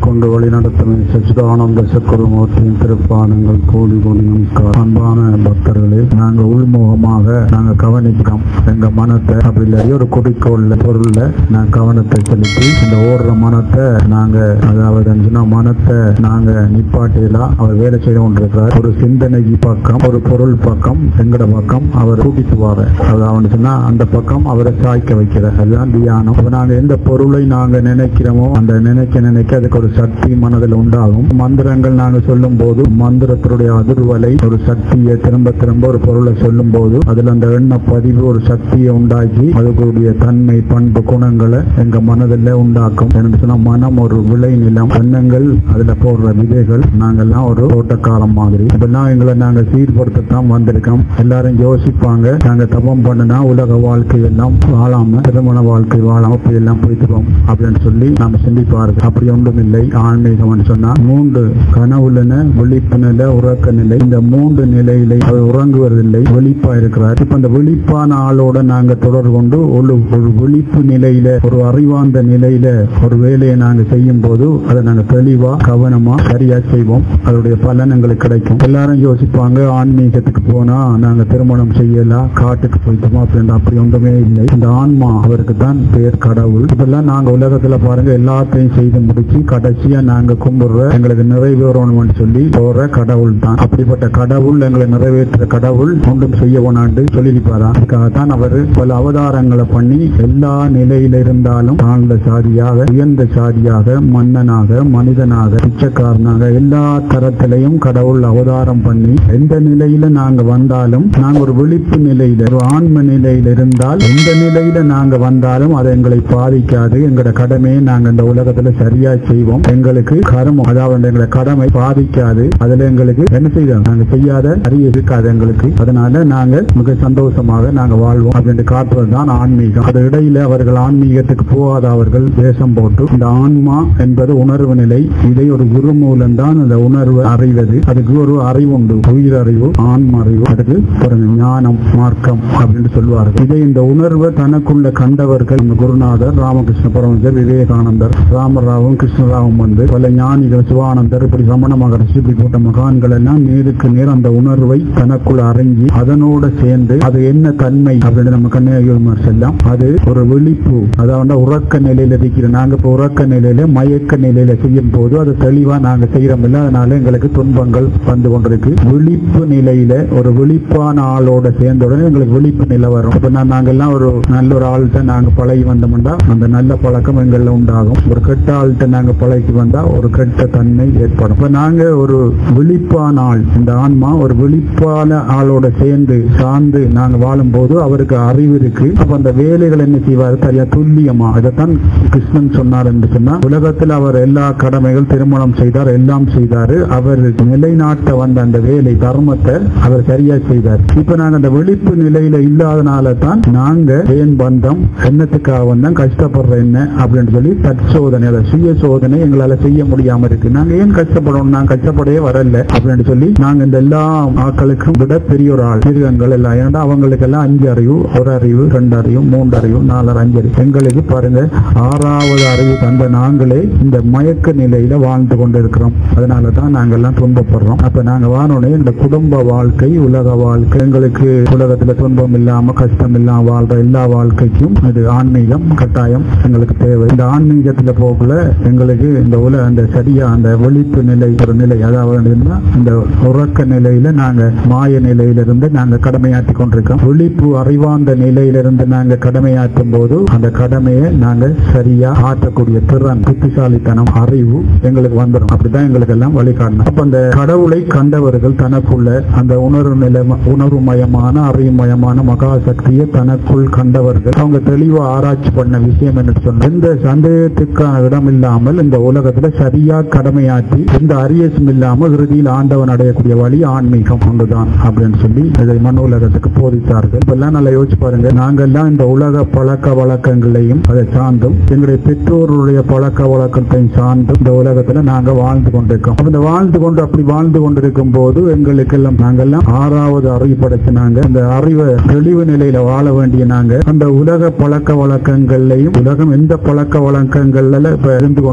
கொண்டு வழிநடத்தும் சச்சிதானந்த சக்கரமூர்த்தியின் திருப்பாதங்கள் கோடி கோடி நமஸ்காரம் அன்பான பக்தர்களே நாங்க உள்முகமாக நாங்க கவனிக்கிறோம் எங்க மனத்தை அப்படி இல்லாட்டி ஒரு குறிக்கோள்ல பொருள்ல நான் கவனத்தை செலுத்தி இந்த ஓடுற மனத்தை நாங்க அதாவது சொன்னா மனத்தை நாங்க நிப்பாட்டியெல்லாம் அவர் வேலை செய்து கொண்டிருக்கிறார் ஒரு சிந்தனைக்கு பக்கம் ஒரு பொருள் பக்கம் எங்கட பக்கம் அவர் கூட்டிட்டு வர அதாவது சொன்னா அந்த பக்கம் அவரை சாய்க்க வைக்கிறார் அதுதான் தியானம் அப்ப நாங்க எந்த பொருளை நாங்க நினைக்கிறோமோ அந்த நினைக்க நினைக்க அதுக்கு ஒரு சக்தி மனதில் உண்டாகும் மந்திரங்கள் நாங்க சொல்லும் போது மந்திரத்தினுடைய அதிர்வலை ஒரு சக்தியை திரும்ப திரும்ப ஒரு பொருளை சொல்லும் போது அதுல அந்த எண்ண பதிவு ஒரு சக்தியை உண்டாக்கி அதுக்குரிய தன்மை பண்பு குணங்களை எங்க மனதில் உண்டாக்கும் என்று சொன்னா மனம் ஒரு விளை நிலம் எண்ணங்கள் அதுல போடுற விதைகள் நாங்கெல்லாம் ஒரு தோட்டக்காலம் மாதிரி இதெல்லாம் எங்களை நாங்க சீர்படுத்தத்தான் வந்திருக்கோம் எல்லாரும் யோசிப்பாங்க நாங்க தபம் பண்ணுனா உலக வாழ்க்கை எல்லாம் வாழாம திருமண வாழ்க்கை வாழாம இப்படி எல்லாம் போயிட்டுருவோம் அப்படின்னு சொல்லி நாம சிந்திப்பார்கள் அப்படி ஒன்றும் இல்லை ஆன்மீகம் சொன்னா மூன்று கனவுலன விழிப்பு நிலை உறக்க நிலை இந்த மூன்று நிலையிலே அவர் உறங்குவதில்லை விழிப்பா இருக்கிறார் இப்ப அந்த விழிப்பான ஆளோட நாங்க தொடர்பு கொண்டு ஒரு ஒரு விழிப்பு நிலையில ஒரு அறிவார்ந்த நிலையில ஒரு வேலையை நாங்க செய்யும் போது அதை நாங்க தெளிவா கவனமா சரியா செய்வோம் அதோடைய பலன் எங்களுக்கு கிடைக்கும் எல்லாரும் யோசிப்பாங்க ஆன்மீகத்துக்கு போனா நாங்க திருமணம் செய்யலாம் காட்டுக்கு போயிட்டோமா அப்படின்ற அப்படி ஒன்றுமே இல்லை இந்த ஆன்மா அவருக்கு தான் பேர் கடவுள் இதெல்லாம் நாங்க உலகத்துல பாருங்க எல்லாத்தையும் செய்து முடிச்சு கடைசியா நாங்க கும்பிடுற எங்களுக்கு நிறைவேறணும்னு சொல்லி போற கடவுள் தான் அப்படிப்பட்ட கடவுள் எங்களை நிறைவேற்ற கடவுள் ஒன்றும் செய்ய கொண்டாண்டு சொல்லியிருப்பாரா அதுக்காகத்தான் அவர் பல அவதாரங்களை பண்ணி எல்லா நிலையில இருந்தாலும் தாழ்ந்த சாதியாக உயர்ந்த சாதியாக மன்னனாக மனிதனாக பிச்சைக்காரனாக எல்லா தரத்திலையும் கடவுள் அவதாரம் பண்ணி எந்த நிலையில நாங்க வந்தாலும் நாங்க ஒரு விழிப்பு நிலையில ஒரு ஆன்ம நிலையில இருந்தால் எந்த நிலையில நாங்க வந்தாலும் அது எங்களை பாதிக்காது எங்களோட கடமையை நாங்க இந்த உலகத்துல சரியா செய்வோம் எங்களுக்கு கர்மம் அதாவது எங்களோட கடமை பாதிக்காது அதுல எங்களுக்கு என்ன செய்யறோம் நாங்க செய்யாத அறிய இருக்காது எங்களுக்கு அதனால நாங்க மிக சந்தோஷமாக நாங்க வாழ்வோம் அப்படின்னு காட்டுவதுதான் ஆன்மீகம் அது இடையில அவர்கள் ஆன்மீகத்துக்கு போகாதவர்கள் வேஷம் போட்டு இந்த ஆன்மா என்பது உணர்வு நிலை இதை ஒரு குரு மூலம் தான் அந்த உணர்வு அறிவது அதுக்கு ஒரு அறிவு உண்டு உயிர் அறிவு ஆன்ம அறிவு அதுக்கு ஒரு ஞானம் மார்க்கம் அப்படின்னு சொல்லுவார்கள் இதை இந்த உணர்வை தனக்குள்ள கண்டவர்கள் இந்த குருநாதர் ராமகிருஷ்ண பரமசர் விவேகானந்தர் ராமராவும் கிருஷ்ணராவும் வந்து பல ஞானிகள் சிவானந்தர் இப்படி ரமண மகரிஷி இப்படி போட்ட மகான்கள் எல்லாம் நேருக்கு நேர் அந்த உணர்வை தனக்குள்ள அறிஞ்சி அதனோட சேர்ந்து அது என்ன தன்மை அப்படின்னு நம்ம கன்னியாகுமரி செல்லாம் அது ஒரு விழிப்பு அதாவது உறக்க நிலையில இருக்கிற நாங்க இப்ப உறக்க நிலையில மயக்க நிலையில செய்யும் போது அது தெளிவா நாங்க செய்யறோம் இல்ல அதனால எங்களுக்கு துன்பங்கள் வந்து கொண்டிருக்கு விழிப்பு நிலையில ஒரு விழிப்பான ஆளோட சேர்ந்த உடனே எங்களுக்கு விழிப்பு நிலை வரும் இப்ப நான் நாங்கெல்லாம் ஒரு நல்ல ஒரு ஆள்கிட்ட நாங்க பழகி வந்தோம்னா அந்த நல்ல பழக்கம் எங்கள்ல உண்டாகும் ஒரு கெட்ட ஆள்கிட்ட நாங்க பழகி வந்தா ஒரு கெட்ட தன்மை ஏற்படும் இப்ப நாங்க ஒரு விழிப்பான ஆள் இந்த ஆன்மா ஒரு விழிப்பான ஆளோட சேர்ந்து சார்ந்து நாங்க வாழும்போது அவருக்கு அறிவு இருக்கு அப்ப அந்த வேலைகள் என்ன செய்வார் சரியா துல்லியமா இதைத்தான் கிருஷ்ணன் சொன்னார் என்று சொன்னா உலகத்தில் அவர் எல்லா கடமைகள் திருமணம் செய்தார் எல்லாம் செய்தாரு அவர் நிலைநாட்ட வந்த அந்த வேலை தர்மத்தை அவர் சரியா செய்தார் இப்ப நாங்க அந்த விழிப்பு நிலையில இல்லாதனால தான் நாங்க ஏன் பந்தம் என்னத்துக்காக வந்தோம் கஷ்டப்படுற என்ன அப்படின்னு சொல்லி தற்சோதனை அதை சுய சோதனை எங்களால செய்ய முடியாம இருக்கு நாங்க ஏன் கஷ்டப்படணும் நாங்க கஷ்டப்படவே வரல அப்படின்னு சொல்லி நாங்க இந்த எல்லா ஆட்களுக்கும் விட பெரிய ஒரு ஆள் மிருகங்கள் எல்லாம் ஏன்னா அவங்களுக்கு எல்லாம் அஞ்சு அறிவு ஒரு அறிவு ரெண்டு அறிவு மூன்று அறிவு நாலு அஞ்சு அறிவு எங்களுக்கு பாருங்க ஆறாவது அறிவு தந்த நாங்களே இந்த மயக்க நிலையில வாழ்ந்து கொண்டு இருக்கிறோம் அதனால தான் நாங்கெல்லாம் துன்பப்படுறோம் அப்ப நாங்க வாழணும் இந்த குடும்ப வாழ்க்கை உலக வாழ்க்கை எங்களுக்கு உலகத்துல துன்பம் இல்லாம கஷ்டம் இல்லாம வாழ்ற எல்லா வாழ்க்கைக்கும் இது ஆன்மீகம் கட்டாயம் எங்களுக்கு தேவை இந்த ஆன்மீகத்துல போகல எங்களுக்கு இந்த உல அந்த சரியா அந்த விழிப்பு நிலை ஒரு நிலை அதாவது என்னன்னா, இந்த உறக்க நிலையில நாங்க மாய நிலையிலிருந்து நாங்க கடமையாற்றி கொண்டிருக்கோம் விழிப்பு அறிவார்ந்த நிலையிலிருந்து நாங்க கடமையாற்றும் போது அந்த கடமையை நாங்க சரியா ஆற்றக்கூடிய திறன் புத்திசாலித்தனம் அறிவு எங்களுக்கு வந்துடும் அப்படிதான் எங்களுக்கு எல்லாம் வழிகாட்டணும் அப்ப அந்த கடவுளை கண்டவர்கள் தனக்குள்ள அந்த உணர்வு நிலை உணர்வுமயமான அறிவுமயமான மகா சக்தியை தனக்குள் கண்டவர்கள் அவங்க தெளிவா ஆராய்ச்சி பண்ண விஷயம் என்ன சொன்ன எந்த சந்தேகத்துக்கான இடம் இல்லாமல் இந்த உலகத்துல சரியா கடமையாற்றி எந்த அரியசும் இல்லாமல் இறுதியில் ஆண்டவன் அடையக்கூடிய வழி ஆன்மீகம் ஒன்றுதான் அப்படின்னு சொல்லி இதை மண் உலகத்துக்கு போதித்தார்கள் இப்பெல்லாம் நல்லா யோசிச்சு பாருங்க நாங்கெல்லாம் இந்த உலக பழக்க வழக்கங்களையும் அதை சார்ந்தும் எங்களுடைய பெற்றோருடைய பழக்க வழக்கத்தையும் சார்ந்தும் இந்த உலகத்துல நாங்க வாழ்ந்து கொண்டிருக்கோம் அப்ப இந்த வாழ்ந்து கொண்டு அப்படி வாழ்ந்து கொண்டிருக்கும் போது எங்களுக்கெல்லாம் நாங்கெல்லாம் ஆறாவது அறிவு படைச்சினாங்க அந்த அறிவை தெளிவு நிலையில வாழ வேண்டிய நாங்க அந்த உலக பழக்க வழக்கங்களையும் உலகம் எந்த பழக்க வழக்கங்கள்ல இப்ப இருந்து கொண்டிருக்கோ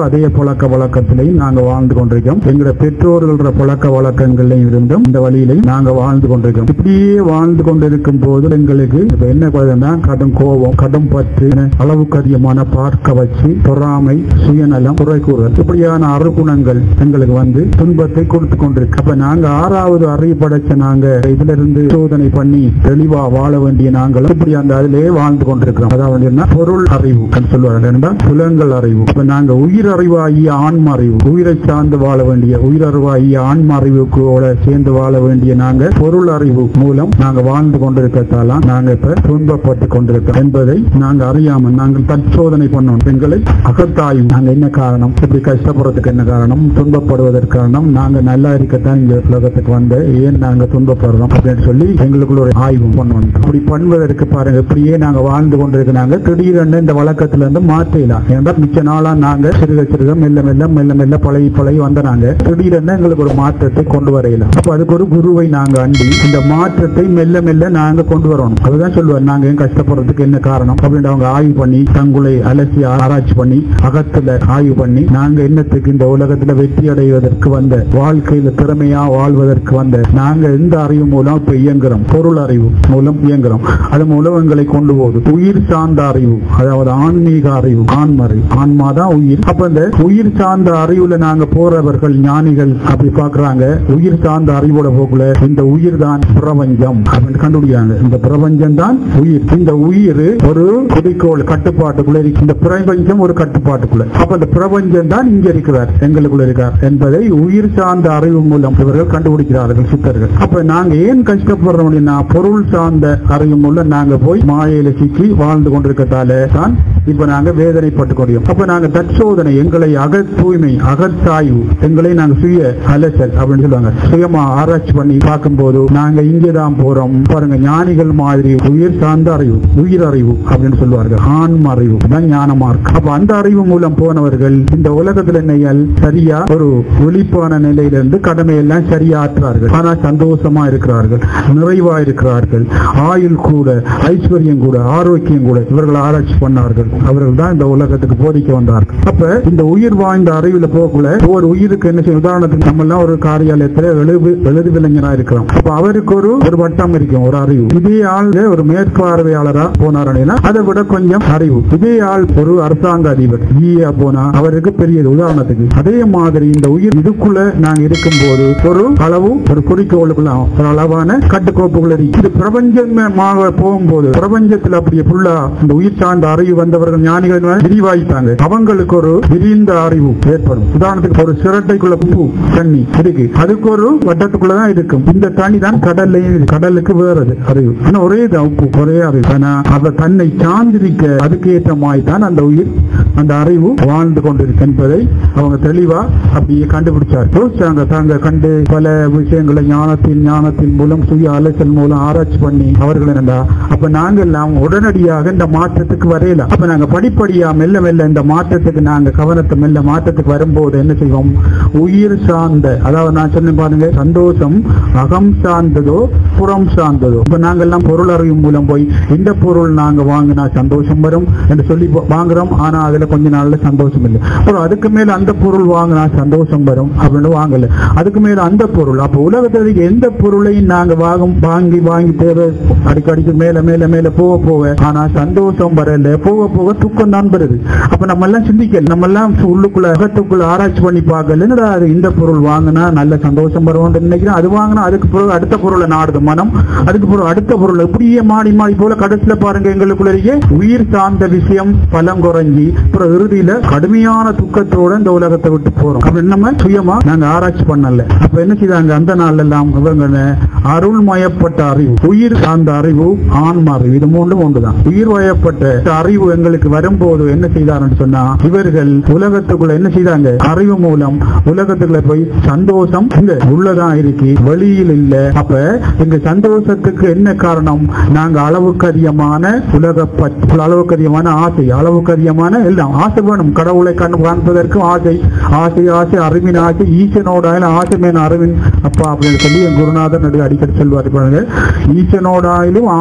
அதே பழக்க வழக்கத்திலையும் நாங்க வாழ்ந்து கொண்டிருக்கோம் எங்களோட பெற்றோர்கள பழக்க வழக்கங்களையும் இருந்தும் இந்த வழியிலையும் நாங்க வாழ்ந்து கொண்டிருக்கோம் இப்படியே வாழ்ந்து கொண்டிருக்கும் போது எங்களுக்கு இப்ப என்ன குறையுதுன்னா கடும் கோபம் கடும் பற்று என அளவுக்கு அதிகமான பார்க்க வச்சு பொறாமை சுயநலம் குறை கூறுதல் இப்படியான அறுகுணங்கள் எங்களுக்கு வந்து துன்பத்தை கொடுத்து கொண்டிருக்கு அப்ப நாங்க ஆறாவது அறிவு படைச்ச நாங்க இதுல இருந்து சோதனை பண்ணி தெளிவா வாழ வேண்டிய நாங்களும் இப்படி அந்த அதிலே வாழ்ந்து கொண்டிருக்கிறோம் அதாவது என்ன பொருள் அறிவு என்று சொல்லுவாங்க என்னன்னா புலங்கள் அறிவு இப்ப நாங்க உயிர் அறிவாகிய ஆன்ம அறிவு உயிரை சார்ந்து வாழ வேண்டிய உயிர் அறிவாகிய ஆன்ம அறிவுக்கோட சேர்ந்து வாழ வேண்டிய நாங்க பொருள் அறிவு மூலம் நாங்க வாழ்ந்து கொண்டிருக்கத்தால நாங்க இப்ப துன்பப்பட்டு கொண்டிருக்கிறோம் என்பதை நாங்க அறியாம நாங்கள் தற்சோதனை பண்ணோம் பெண்களை அகத்தாய்வு நாங்க என்ன காரணம் இப்படி கஷ்டப்படுறதுக்கு என்ன காரணம் துன்பப்படுவதற்கு காரணம் நாங்க நல்லா இருக்கத்தான் இந்த உலகத்துக்கு வந்த ஏன் நாங்க துன்பப்படுறோம் அப்படின்னு சொல்லி எங்களுக்குள்ள ஒரு ஆய்வு பண்ணுவோம் அப்படி பண்ணுவதற்கு பாருங்க இப்படியே நாங்க வாழ்ந்து கொண்டிருக்கிறாங்க திடீரென்று இந்த வழக்கத்துல இருந்து மாற்றலாம் ஏன்னா மிச்ச நாளா நாங்க சிறுக சிறுக மெல்ல மெல்ல மெல்ல மெல்ல பழகி பழகி வந்த நாங்க திடீரென்று எங்களுக்கு ஒரு மாற்றத்தை கொண்டு வரையலாம் அப்ப அதுக்கு ஒரு குருவை நாங்க அண்டி இந்த மாற்றத்தை மெல்ல மெல்ல நாங்க கொண்டு வரணும் அதுதான் சொல்லுவார் நாங்க ஏன் கஷ்டப்படுறதுக்கு என்ன காரணம் அப்படின்னு அவங்க ஆய்வு பண்ணி தங்களை அலசி ஆராய்ச்சி பண்ணி அகத்துல ஆய்வு பண்ணி நாங்க என்னத்துக்கு இந்த உலகத்துல வெற்றி அடைவதற்கு வந்த வாழ்க்கையில திறமையா வாழ்வதற்கு வந்த நாங்க எந்த அறிவு மூலம் இப்ப இயங்குறோம் பொருள் அறிவு மூலம் இயங்குறோம் அது மூலம் எங்களை கொண்டு போகுது உயிர் சார்ந்த அறிவு அதாவது ஆன்மீக அறிவு ஆன்மறை ஆன்மா தான் உயிர் அப்ப இந்த உயிர் சார்ந்த அறிவுல நாங்க போறவர்கள் ஞானிகள் அப்படி பாக்குறாங்க உயிர் சார்ந்த அறிவோட போக்குல இந்த உயிர் தான் பிரபஞ்சம் அப்படின்னு கண்டுபிடிக்கிறாங்க இந்த பிரபஞ்சம் தான் உயிர் இந்த உயிர் ஒரு குறிக்கோள் கட்டுப்பாட்டுக்குள்ள இருக்கு இந்த பிரபஞ்சம் ஒரு கட்டுப்பாட்டுக்குள்ள அப்ப இந்த பிரபஞ்சம் தான் இங்க இருக்கிறார் எங்களுக்குள்ள இருக்கார் என்பதை உயிர் சார்ந்த அறிவு மூலம் இவர்கள் கண்டுபிடிக்கிறார்கள் சித்தர்கள் அப்ப நாங்க ஏன் கஷ்டப்படுறோம் அப்படின்னா பொருள் சார்ந்த அறிவு மூலம் நாங்க போய் மாயையில சிக்கி வாழ்ந்து கொண்டிருக்கத்தால தான் இப்ப நாங்க வேதனைப்பட்டு கொண்டியோம் அப்ப நாங்க தற்சோதனை எங்களை அக தூய்மை அகத்தாய்வு எங்களை நாங்க சுய அலசல் அப்படின்னு சொல்லுவாங்க சுயமா ஆராய்ச்சி பண்ணி பார்க்கும்போது நாங்க இங்கதான் போறோம் பாருங்க ஞானிகள் மாதிரி உயிர் சார்ந்த அறிவு உயிர் அறிவு அப்படின்னு சொல்லுவார்கள் ஆன்ம அறிவு தான் ஞானமா இருக்கு அப்ப அந்த அறிவு மூலம் போனவர்கள் இந்த உலகத்துல என்னையால் சரியா ஒரு விழிப்பான நிலையிலிருந்து கடமையெல்லாம் சரியா ஆற்றுறார்கள் ஆனா சந்தோஷமா இருக்கிறார்கள் நிறைவா இருக்கிறார்கள் ஆயுள் கூட ஐஸ்வர்யம் கூட ஆரோக்கியம் கூட இவர்கள் ஆராய்ச்சி பண்ணார்கள் அவர்கள் தான் இந்த உலகத்துக்கு போதிக்க வந்தார்கள் அப்ப இந்த உயிர் வாய்ந்த அறிவுல போகக்குள்ள ஒரு உயிருக்கு என்ன செய்யும் உதாரணத்துக்கு நம்ம எல்லாம் ஒரு காரியாலயத்துல எழுது எழுது விளைஞரா இருக்கிறோம் அப்ப அவருக்கு ஒரு ஒரு வட்டம் இருக்கும் ஒரு அறிவு இதே ஆள் ஒரு மேற்பார்வையாளரா போனார் அப்படின்னா அதை விட கொஞ்சம் அறிவு இதே ஆள் ஒரு அரசாங்க அதிபர் ஈயா போனா அவருக்கு பெரியது உதாரணத்துக்கு அதே மாதிரி இந்த உயிர் இதுக்குள்ள நாங்க இருக்கும்போது ஒரு அளவு ஒரு குறிக்கோளுக்குள்ள ஒரு அளவான கட்டுக்கோப்புகள் இருக்கு இது பிரபஞ்சமாக போகும்போது பிரபஞ்சத்துல அப்படியே ஃபுல்லா இந்த உயிர் சார்ந்த அறிவு வந்தவர்கள் ஞானிகள் விரிவாயிட்டாங்க அவங்களுக்கு ஒரு விரிந்த அறிவு ஏற்படும் உதாரணத்துக்கு ஒரு சிரட்டைக்குள்ள உப்பு தண்ணி இருக்கு அதுக்கு ஒரு வட்டத்துக்குள்ளதான் இருக்கும் இந்த தண்ணி தான் கடல்லையும் இருக்கு. கடலுக்கு வேறது அறிவு ஆனா ஒரே தான் உப்பு ஒரே அறிவு ஆனா அந்த தன்னை சார்ந்திருக்க அதுக்கு ஏற்ற மாதிரி தான் அந்த உயிர் அந்த அறிவு வாழ்ந்து கொண்டிருக்கு என்பதை அவங்க தெளிவா அப்படியே கண்டுபிடிச்சார் யோசிச்சாங்க தாங்க கண்டு பல விஷயங்களை ஞானத்தின் ஞானத்தின் மூலம் சுய அலைச்சல் மூலம் ஆராய்ச்சி பண்ணி அவர்கள் என்னடா அப்ப நாங்க எல்லாம் உடனடியாக இந்த மாற்றத்துக்கு வரையல அப்ப நாங்க படிப்படியா மெல்ல மெல்ல இந்த மாற்றத்துக்கு நாங்க கவனத்தை மெல்ல மாற்றத்துக்கு வரும்போது என்ன செய்வோம் உயிர் சார்ந்த அதாவது நான் சொன்னேன் பாருங்க சந்தோஷம் அகம் சார்ந்ததோ புறம் சார்ந்ததோ இப்ப நாங்க எல்லாம் பொருள் அறிவு மூலம் போய் இந்த பொருள் நாங்க வாங்கினா சந்தோஷம் வரும் என்று சொல்லி போ- வாங்குறோம் ஆனா அதுல கொஞ்ச நாள்ல சந்தோஷம் இல்லை அப்புறம் அதுக்கு மேல அந்த பொருள் வாங்கினா சந்தோஷம் வரும் அப்படின்னு வாங்கல அதுக்கு மேல அந்த பொருள் அப்ப உலகத்துல இருக்க எந்த பொருளையும் நாங்க வாங்கும் வாங்கி வாங்கி தேவை அடிக்கடிக்கு மேல மேல மேல போக போக ஆனா சந்தோஷம் வரல போக போக துக்கம் தான் வருது அப்ப நம்ம எல்லாம் சிந்திக்கல நம்ம எல்லாம் உள்ளுக்குள்ள அகத்துக்குள்ள ஆராய்ச்சி பண்ணி பார்க்கல என்னடா அது இந்த பொருள் வாங்கினா நல்ல சந்தோஷம் வரும்னு நினைக்கிறேன் அது வாங்கினா அதுக்கு பிறகு அடுத்த பொருளை நாடுது மனம் அதுக்கு பிறகு அடுத்த பொருள் இப்படியே மாறி மாறி போல கடைசியில பாருங்க எங்களுக்குள்ளேயே உயிர் சார்ந்த விஷயம் பலம் குறைஞ்சி அப்புறம் இறுதியில கடுமையான துக்கத்தோட இந்த உலகத்தை விட்டு போறோம் அப்ப நம்ம சுயமா நாங்க ஆராய்ச்சி பண்ணல அப்ப என்ன செய்தாங்க அந்த நாள்ல எல்லாம் இவங்க அருள்மயப்பட்ட அறிவு உயிர் சார்ந்த அறிவு ஆன்ம அறிவு இது மூன்றும் ஒன்றுதான் உயிர் வயப்பட்ட அறிவு எங்களுக்கு வரும்போது என்ன செய்தாருன்னு சொன்னா இவர்கள் உலகத்துக்குள்ள என்ன செய்தாங்க அறிவு மூலம் உலகத்துக்குள்ள போய் சந்தோஷம் இங்க உள்ளதான் இருக்கு வெளியில் இல்ல அப்ப எங்க சந்தோஷத்துக்கு என்ன காரணம் நாங்க அளவுக்கு அதிகமான உலக பற்று அளவுக்கு அதிகமான ஆசை அளவுக்கு அதிகமான எல்லாம் ஆசை வேணும் கடவுளை கண்டு காண்பதற்கு ஆசை ஆசை ஆசை அறிவின் ஆசை ஈசனோட ஆசை மேன அறிவின் அப்பா அப்படின்னு சொல்லி என் குருநாதர் நடுவே அடிக்கடி சொல்வார் பாருங்க ஈசனோடாயிலும் ஆசை இருந்தா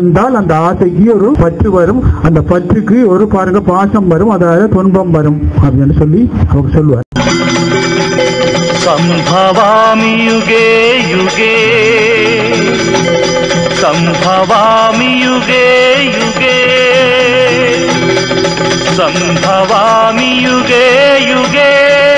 உணர்ந்தால் அந்த ஆசைக்கு ஒரு பற்று வரும் அந்த பற்றுக்கு ஒரு பாருங்க பாசம் வரும் அதாவது துன்பம் வரும் அப்படின்னு சொல்லி அவர் சொல்லுவார் सम्भवामि युगे युगे सम्भवामि युगे युगे सम्भवामि युगे युगे